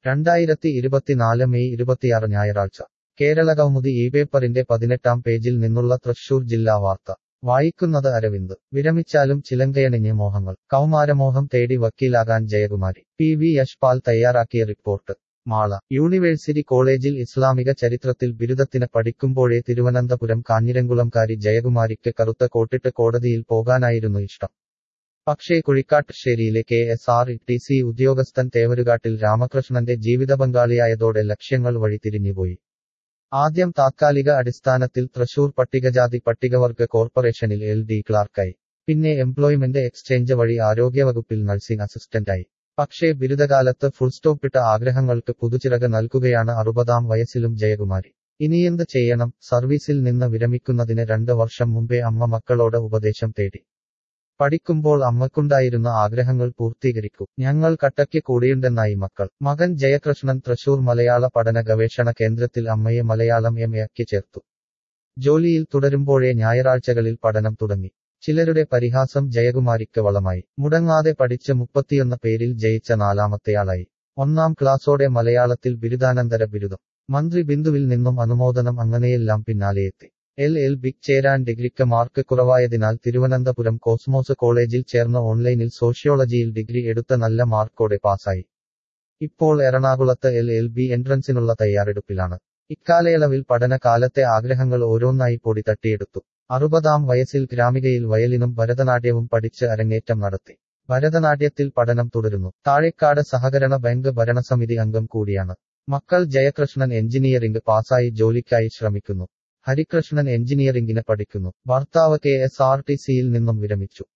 രണ്ടായിരത്തി ഇരുപത്തിനാല് മെയ് ഇരുപത്തിയാറ് ഞായറാഴ്ച കേരള കൗമുദി ഈ പേപ്പറിന്റെ പതിനെട്ടാം പേജിൽ നിന്നുള്ള തൃശൂർ ജില്ലാ വാർത്ത വായിക്കുന്നത് അരവിന്ദ് വിരമിച്ചാലും ചിലങ്കയണിഞ്ഞ് മോഹങ്ങൾ കൗമാരമോഹം തേടി വക്കീലാകാൻ ജയകുമാരി പി വി യശ്പാൽ തയ്യാറാക്കിയ റിപ്പോർട്ട് മാള യൂണിവേഴ്സിറ്റി കോളേജിൽ ഇസ്ലാമിക ചരിത്രത്തിൽ ബിരുദത്തിന് പഠിക്കുമ്പോഴേ തിരുവനന്തപുരം കാഞ്ഞിരംകുളംകാരി ജയകുമാരിക്ക് കറുത്ത കോട്ടിട്ട് കോടതിയിൽ പോകാനായിരുന്നു ഇഷ്ടം പക്ഷേ കുഴിക്കാട്ടുശ്ശേരിയിലെ K S R T C ഉദ്യോഗസ്ഥൻ തേവരുകാട്ടിൽ രാമകൃഷ്ണന്റെ ജീവിത പങ്കാളിയായതോടെ ലക്ഷ്യങ്ങൾ വഴിതിരിഞ്ഞുപോയി ആദ്യം താത്കാലിക അടിസ്ഥാനത്തിൽ തൃശൂർ പട്ടികജാതി പട്ടികവർഗ കോർപ്പറേഷനിൽ എൽ ഡി ക്ലാർക്കായി പിന്നെ എംപ്ലോയ്മെന്റ് എക്സ്ചേഞ്ച് വഴി ആരോഗ്യവകുപ്പിൽ നഴ്സിംഗ് അസിസ്റ്റന്റായി പക്ഷേ ബിരുദകാലത്ത് ഫുൾ സ്റ്റോപ്പിട്ട ആഗ്രഹങ്ങൾക്ക് പുതുചിറക് നൽകുകയാണ് അറുപതാം വയസ്സിലും ജയകുമാരി ഇനിയെന്ത് ചെയ്യണം സർവീസിൽ നിന്ന് വിരമിക്കുന്നതിന് രണ്ട് വർഷം മുമ്പേ അമ്മ മക്കളോട് ഉപദേശം തേടി പഠിക്കുമ്പോൾ അമ്മക്കുണ്ടായിരുന്ന ആഗ്രഹങ്ങൾ പൂർത്തീകരിക്കൂ ഞങ്ങൾ കട്ടയ്ക്ക് കൂടിയുണ്ടെന്നായി മക്കൾ മകൻ ജയകൃഷ്ണൻ തൃശൂർ മലയാള പഠന ഗവേഷണ കേന്ദ്രത്തിൽ അമ്മയെ മലയാളം എം എക്ക് ചേർത്തു ജോലിയിൽ തുടരുമ്പോഴേ ഞായറാഴ്ചകളിൽ പഠനം തുടങ്ങി ചിലരുടെ പരിഹാസം ജയകുമാരിക്ക് വളമായി മുടങ്ങാതെ പഠിച്ച് മുപ്പത്തിയൊന്ന് പേരിൽ ജയിച്ച നാലാമത്തെയാളായി ഒന്നാം ക്ലാസ്സോടെ മലയാളത്തിൽ ബിരുദാനന്തര ബിരുദം മന്ത്രി ബിന്ദുവിൽ നിന്നും അനുമോദനം അങ്ങനെയെല്ലാം പിന്നാലെയെത്തി എൽ എൽ ബിക്ക് ചേരാൻ ഡിഗ്രിക്ക് മാർക്ക് കുറവായതിനാൽ തിരുവനന്തപുരം കോസ്മോസ് കോളേജിൽ ചേർന്ന ഓൺലൈനിൽ സോഷ്യോളജിയിൽ ഡിഗ്രി എടുത്ത നല്ല മാർക്കോടെ പാസായി ഇപ്പോൾ എറണാകുളത്ത് എൽ എൽ ബി എൻട്രൻസിനുള്ള തയ്യാറെടുപ്പിലാണ് ഇക്കാലയളവിൽ പഠനകാലത്തെ ആഗ്രഹങ്ങൾ ഓരോന്നായി പൊടി തട്ടിയെടുത്തു അറുപതാം വയസ്സിൽ ഗ്രാമികയിൽ വയലിനും ഭരതനാട്യവും പഠിച്ച് അരങ്ങേറ്റം നടത്തി ഭരതനാട്യത്തിൽ പഠനം തുടരുന്നു താഴേക്കാട് സഹകരണ ബാങ്ക് ഭരണസമിതി അംഗം കൂടിയാണ് മക്കൾ ജയകൃഷ്ണൻ എഞ്ചിനീയറിംഗ് പാസായി ജോലിക്കായി ശ്രമിക്കുന്നു ഹരികൃഷ്ണൻ എഞ്ചിനീയറിംഗിന് പഠിക്കുന്നു ഭർത്താവ് കെ എസ് ആർ ടി സിയിൽ നിന്നും വിരമിച്ചു